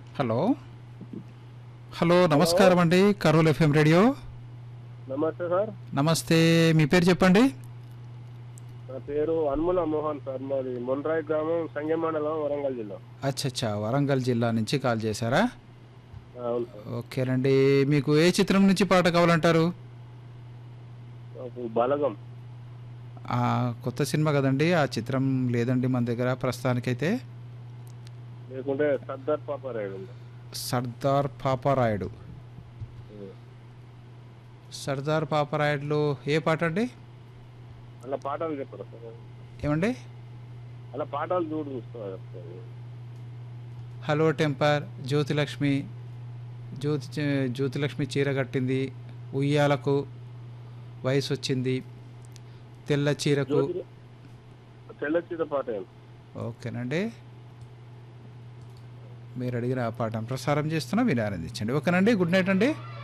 Hello hello నమస్కారం అండి Carol F M radio నమస్తే సార్ నమస్తే మీ పేరు చెప్పండి నా పేరు అన్ముల మోహన్ సార్ మాది మొన్రాయ్ గ్రామం సంగెం మండలం వరంగల్ జిల్లా అచ్చచ్చా వరంగల్ జిల్లా నుంచి కాల్ చేశారా ఆ, అవును సార్ ఓకేనండి మీకు ఏ చిత్రం నుంచి పాట కావాలంటారు నాకు బలగం ఆ, కొత్త సినిమా కదండి ఆ చిత్రం లేదండి మన దగ్గర ప్రస్తుతానికైతే లేకుంటే సర్దార్ పాపారాయుడు ఉంది సర్దార్ పాపారాయుడు సర్దార్ పాపారాయుడులో ఏ పాట అండి అలా పాటలు చెప్పరా సార్ ఏమండి అలా పాటలు చూడు చూసుకోవాలి ఒకసారి. హలో టెంపర్ జ్యోతిలక్ష్మి జ్యోతి చ- జ్యోతిలక్ష్మి చీర కట్టింది ఉయ్యాలకు వయసు వచ్చింది తెల్ల చీరకు జ్యోతి తెల్ల చీత పాట ఏంటి? ఓకేనండి మీరు అడిగిన ఆ పాఠం ప్రసారం చేస్తున్నా మీరు ఆనందించండి ఓకేనండి గుడ్ నైట్ అండి